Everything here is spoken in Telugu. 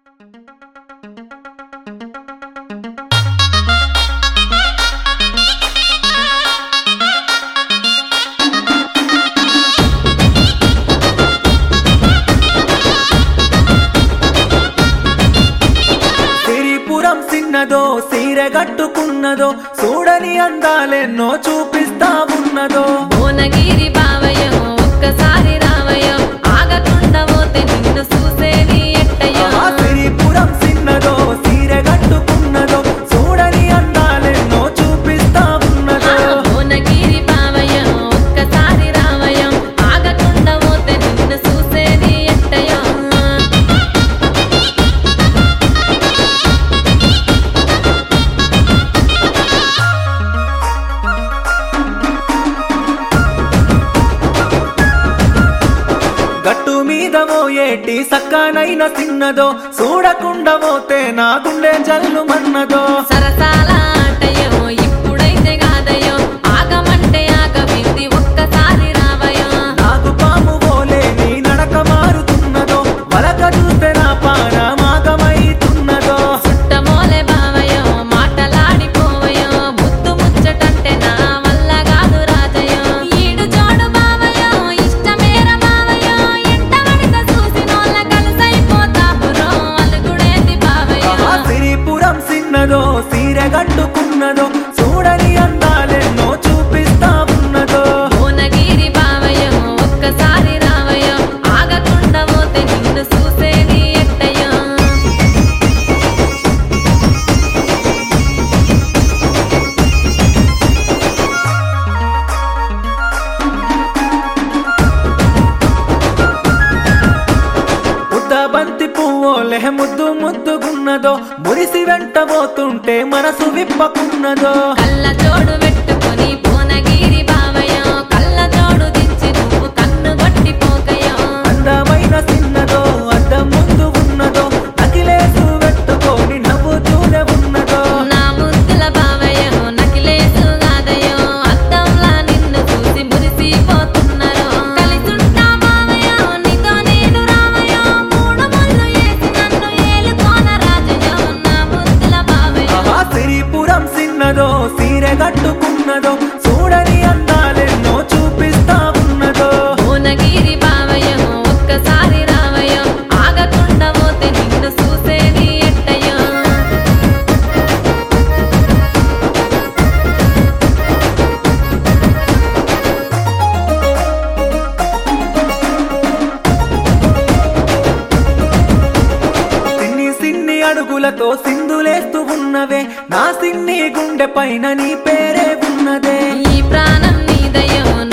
సిరిపురం సిన్నదో సీరెగట్టుకున్నదో చూడని అందాలెన్నో చూపిస్తా ఉన్నదో భువనగిరి బావయ్యో ఒక్కసారి రావయ్యో ఆగకుండా పోతే నిన్ను చూసేది ఎట్టయ్యో ఆ సిరిపురం సిన్నదో సీరెగట్టుకున్నదో చూడని అందాలెన్నో చూపిస్తా ఉన్నదో భువనగిరి బావయ్యో ఒక్కసారి రావయ్యో ఆగకుండా పోతే నిన్ను చూసేది ఎట్టయ్యో గట్టు మీద ఏటి సక్కనైన సిన్నదో చూడకుండా పోతే నా గుండె జల్లు మన్నదో సరసాల ఆటయ్యో ఇప్పుడైతే కాదయ్యో ఆగమంటే ఆగమింది ఒక్కసారి రావయ్యో నాకు పాము పోలే నీ నడక మారుతున్నదో వలక చూస్తే నా పానమాగమైతున్నదో చుట్టమోలే బావయ్యో మాటలాడిపోవయ్యో ముద్దు ముచ్చటంటే నా వల్ల కాదు రాజయ్యో ఈడు జోడు బావయ్యో ఇష్టమేర బావయ్యో ఎంట పడిత చూసినోళ్ళ కలిసైపోతాపురో అలుగుడేది బావయ్యో ఆ సిరిపురం సిన్నదో సీరెగట్టుకున్నదో చూడని అందాలెన్నో చూపిస్తా ఉన్నదో భువనగిరి బావయ్యో ఒక్కసారి రావయ్యో ఆగకుండా పోతే నిన్ను చూసేది ఎట్టయ్యో ముద్ద బంతి పువ్వోలే ముద్దు ముద్దుగున్నదో మురిసి వెంట పోతుంటే మనసు విప్పకున్నదో కళ్ళ జోడు పెట్టుకొని భువనగిరి బావయ్యో కళ్ళ జోడు దించి నువ్వు కన్ను కొట్టిపోకయ్యో అందమైన సిన్నదో అద్దం ముందు ఉన్నదో నకిలేసు పెట్టుకొని నవ్వుతూనే ఉన్నదో నా ముద్దుల బావయ్యో నకిలేసు కాదయ్యో అద్దంలా నిన్ను చూసి మురిసిపోతున్నారు కలిసుంటా బావయ్యో నీతో నేను రావయ్యో మూడు ముళ్ళు వేసి నన్ను ఏలుకోన రాజయ్యో నా ముద్దుల బావయ్యో ఆహా సిరిపురం సిన్నదో సీరెగట్టుకున్నదో చూడని అందాలెన్నో చూపిస్తా ఉన్నదో భువనగిరి బావయ్యో ఒక్కసారి రావయ్యో ఆగకుండా పోతే నిన్ను చూసేది ఎట్టయ్యో సిన్ని సిన్ని అడుగులతో సింధులేస్తూ ఉన్నవే నా సిన్ని గుండె పైన నీ పేరే ఉన్నదే ఈ ప్రాణం నీదయ్యో